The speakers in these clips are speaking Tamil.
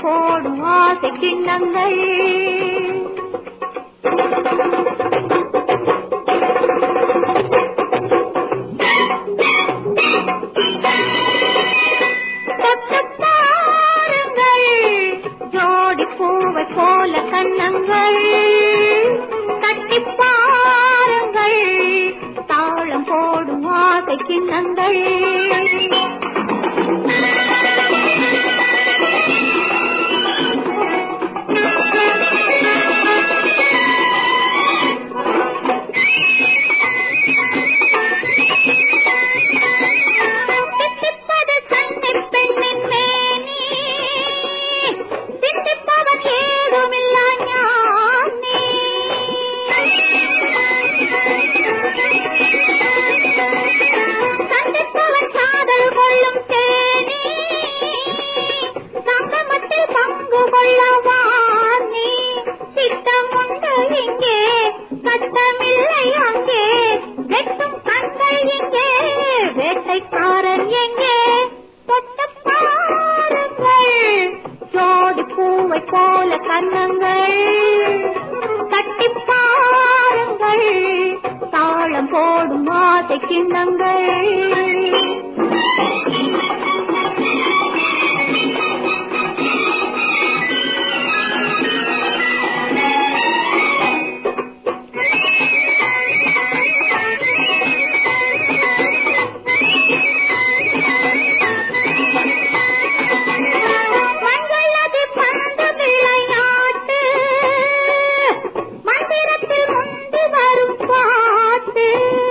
தாளம் போடும் ஆசை கிண்ணங்கள் தொட்டுப் பாருங்கள், ஜோடி பூவை போல கண்ணங்கள் தட்டிப் பாருங்கள் தாளம் போடும் ஆசை கிண்ணங்கள் தித்திப்பது கண்ணிப் பெண்ணின் மேனி. தித்திப்பவன் ஏதுமில்லா ஞானி. சந்திப்பவன் காதல் கொள்ளும் தேனி. சங்கமத்தில் பங்கு கொள்ளவானி. திட்டமுண்டு இங்கே சட்டமில்லை அங்கே வெட்டும் கண்கள் இங்கே வேட்டைக்காரன் எங்கே தொட்டுப் பாருங்கள் ஜோடி பூவை போல கண்ணங்கள் தட்டிப் பாருங்கள் தாளம் போடும் ஆசை கிண்ணங்கள் மங்களது பந்து விளையாட்டு மந்திரத்தில் முந்தி வரும் பாட்டு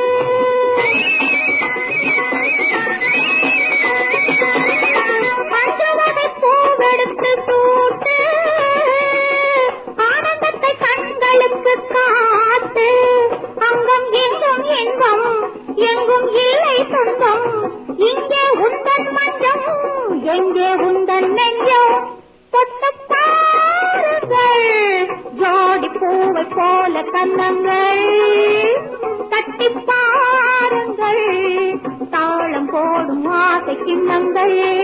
மஞ்சவதை பூவெடுத்து சூட்டு ஆனந்தத்தை கண்களுக்கு காட்டு அங்கம் எங்கும் இன்பம் எங்கும் இல்லை துன்பம் இங்கே உந்தன் மஞ்சம் எங்கே உந்தன் நெஞ்சம் தொட்டுப் பாருங்கள் ஜோடி பூவை போல கண்ணங்கள் தட்டிப் பாருங்கள் தாளம் போடும் ஆசை கிண்ணங்கள்